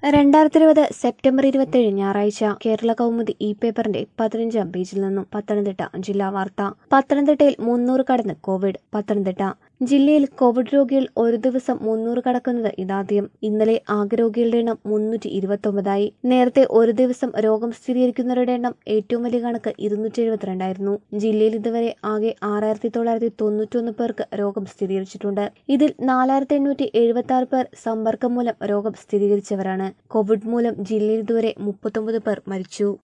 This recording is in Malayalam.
രണ്ടായിരത്തി ഇരുപത് സെപ്റ്റംബർ ഇരുപത്തിയേഴ് ഞായറാഴ്ച കേരള കൗമുദി ഇ പേപ്പറിന്റെ പതിനഞ്ചാം പേജിൽ നിന്നും പത്തനംതിട്ട ജില്ലാ വാർത്ത പത്തനംതിട്ടയിൽ മുന്നൂറ് കടന്ന് കോവിഡ് പത്തനംതിട്ട ജില്ലയിൽ കോവിഡ് രോഗികൾ ഒരു ദിവസം മുന്നൂറ് കടക്കുന്നത് ഇതാദ്യം ഇന്നലെ ആകെ രോഗികളുടെ എണ്ണം മുന്നൂറ്റി ഇരുപത്തൊമ്പതായി നേരത്തെ ഒരു ദിവസം രോഗം സ്ഥിരീകരിക്കുന്നവരുടെ എണ്ണം ഏറ്റവും വലിയ കണക്ക് ഇരുന്നൂറ്റി എഴുപത്തിരണ്ടായിരുന്നു ജില്ലയിൽ ഇതുവരെ ആകെ ആറായിരത്തി തൊള്ളായിരത്തി തൊണ്ണൂറ്റൊന്ന് പേർക്ക് രോഗം സ്ഥിരീകരിച്ചിട്ടുണ്ട് ഇതിൽ നാലായിരത്തി എണ്ണൂറ്റി എഴുപത്തി ആറ് പേർ സമ്പർക്കം മൂലം രോഗം സ്ഥിരീകരിച്ചവരാണ് കോവിഡ് മൂലം ജില്ലയിൽ ഇതുവരെ മുപ്പത്തൊമ്പത് പേർ മരിച്ചു